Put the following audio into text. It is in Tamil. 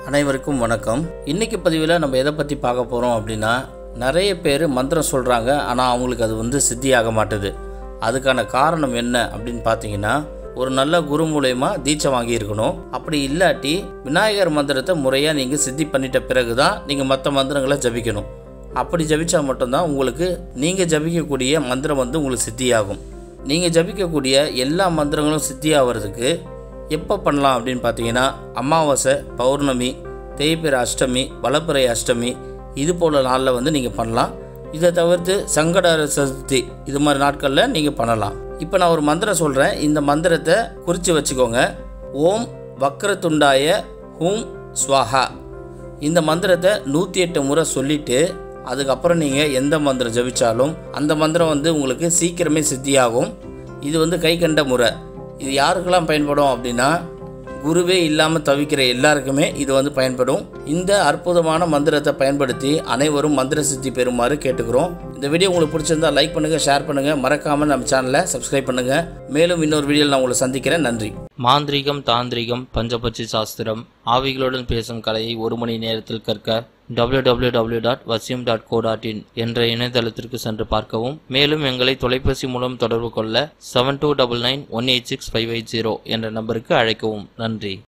அனைவருக்கும் வணக்கம் இன்னைக்கு பதிவில் நம்ம எதை பற்றி பார்க்க போகிறோம் அப்படின்னா நிறைய பேர் மந்திரம் சொல்கிறாங்க ஆனால் அவங்களுக்கு அது வந்து சித்தியாக மாட்டுது அதுக்கான காரணம் என்ன அப்படின்னு பார்த்தீங்கன்னா ஒரு நல்ல குரு மூலயமா தீட்சை வாங்கியிருக்கணும் அப்படி இல்லாட்டி விநாயகர் மந்திரத்தை முறையாக நீங்கள் சித்தி பண்ணிட்ட பிறகு தான் நீங்கள் மற்ற மந்திரங்களை ஜபிக்கணும் அப்படி ஜபிச்சா மட்டும்தான் உங்களுக்கு நீங்கள் ஜபிக்கக்கூடிய மந்திரம் வந்து உங்களுக்கு சித்தியாகும் நீங்கள் ஜபிக்கக்கூடிய எல்லா மந்திரங்களும் சித்தியாகிறதுக்கு எப்போ பண்ணலாம் அப்படின்னு பார்த்தீங்கன்னா அமாவாசை பௌர்ணமி தேய்பிறை அஷ்டமி வளப்பிறை அஷ்டமி இது போல் நாளில் வந்து நீங்கள் பண்ணலாம் இதை தவிர்த்து சங்கட சதுர்த்தி இது மாதிரி நாட்களில் நீங்கள் பண்ணலாம் இப்போ நான் ஒரு மந்திரம் சொல்கிறேன் இந்த மந்திரத்தை குறித்து வச்சுக்கோங்க ஓம் வக்ரதுண்டாய ஹூம் ஸ்வாஹா இந்த மந்திரத்தை நூற்றி எட்டு முறை சொல்லிவிட்டு அதுக்கப்புறம் நீங்கள் எந்த மந்திரம் ஜபிச்சாலும் அந்த மந்திரம் வந்து உங்களுக்கு சீக்கிரமே சித்தியாகும் இது வந்து கை கண்ட முறை இது யாருக்கெல்லாம் பயன்படும் அப்படின்னா குருவே இல்லாமல் தவிக்கிற எல்லாருக்குமே இது வந்து பயன்படும் இந்த அற்புதமான மந்திரத்தை பயன்படுத்தி அனைவரும் மந்திர சித்தி பெறுமாறு கேட்டுக்கிறோம் இந்த வீடியோ உங்களுக்கு பிடிச்சிருந்தா லைக் பண்ணுங்கள் ஷேர் பண்ணுங்கள் மறக்காமல் நம்ம சேனலை சப்ஸ்கிரைப் பண்ணுங்கள் மேலும் இன்னொரு வீடியோவில் நான் உங்களை சந்திக்கிறேன் நன்றி மாந்திரீகம் தாந்திரிகம் பஞ்சபட்சி சாஸ்திரம் ஆவிகளுடன் பேசும் கலையை ஒரு மணி நேரத்தில் கற்க www.vasyum.co.in டாட் வசியம் டாட் கோ டாட் இன் என்ற இணையதளத்திற்கு சென்று பார்க்கவும் மேலும் எங்களை தொலைபேசி மூலம் தொடர்பு கொள்ள seven two double nine one eight six five eight zero என்ற நம்பருக்கு அழைக்கவும் நன்றி